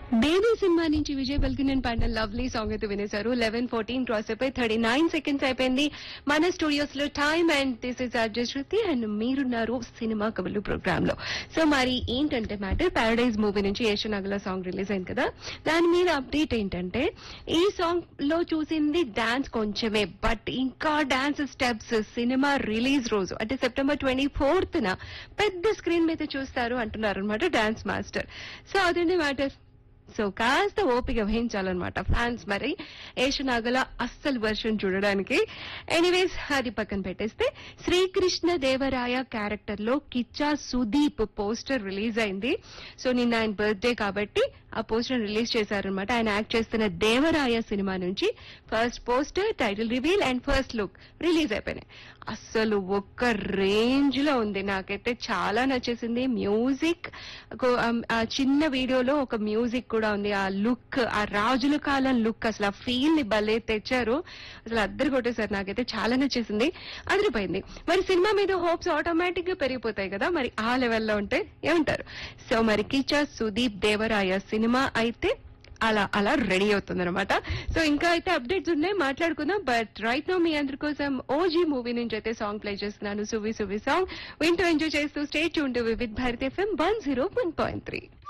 baby cinema నుంచి విజయ్ బల్కినన్ పాడిన lovely song అయితే వినేశారు లెవెన్ ఫోర్టీన్ క్రాస్ అయిపోయి థర్టీ నైన్ సెకండ్స్ అయిపోయింది మన స్టూడియోస్ లో time and this is Arjun Shruti and మీరున్నారు సినిమా కబుర్లు ప్రోగ్రామ్ లో సో మరి ఏంటంటే మ్యాటర్ పారడైజ్ మూవీ నుంచి యశనగల సాంగ్ రిలీజ్ అయింది కదా దాని మీద అప్డేట్ ఏంటంటే ఈ సాంగ్ లో చూసింది డాన్స్ కొంచెమే బట్ ఇంకా డాన్స్ స్టెప్స్ సినిమా రిలీజ్ రోజు అంటే సెప్టెంబర్ ట్వంటీ ఫోర్త్ న పెద్ద స్క్రీన్ మీద చూస్తారు అంటున్నారు అనమాట డాన్స్ మాస్టర్ సో అదండి మ్యాటర్ సో కాస్త ఓపిక వహించాలన్నమాట ఫ్యాన్స్ మరి ఏషనాగల అస్సలు వర్షన్ చూడడానికి ఎనీవేస్ అది పక్కన పెట్టేస్తే శ్రీకృష్ణ దేవరాయ క్యారెక్టర్ లో కిచ్చా సుదీప్ పోస్టర్ రిలీజ్ అయింది సో నిన్న ఆయన బర్త్డే కాబట్టి ఆ పోస్టర్ రిలీజ్ చేశారనమాట ఆయన యాక్ట్ చేస్తున్న దేవరాయ సినిమా నుంచి first poster title reveal and first look release అయిపోయినాయి అస్సలు ఒక్క రేంజ్ లో ఉంది నాకైతే చాలా నచ్చేసింది మ్యూజిక్ ఒక- ఆ చిన్న వీడియోలో ఒక మ్యూజిక్ కూడా ఉంది ఆ లుక్ ఆ రాజుల కాలం లుక్ అసలు ఆ ఫీల్ ని భలే తెచ్చారు అసలు అద్దరు కొట్టేశారు నాకైతే చాలా నచ్చేసింది అదిరిపోయింది మరి సినిమా మీద హోప్స్ ఆటోమేటిక్ గా పెరిగిపోతాయి కదా మరి ఆ లెవెల్లో ఉంటే ఏమంటారు సో మరి కిచా సుదీప్ దేవరాయ సినిమా అయితే అలా అలా రెడీ అవుతుంది అనమాట సో ఇంకా అయితే అప్డేట్స్ ఉన్నాయి మాట్లాడుకుందాం బట్ రైట్ నో మీ అందరి కోసం ఓజీ మూవీ నుంచి అయితే సాంగ్ ప్లే చేస్తున్నాను సువి సువి సాంగ్ వింటూ ఎంజాయ్ చేస్తూ స్టేట్ ఉంటూ with Bharat FM one zero one point three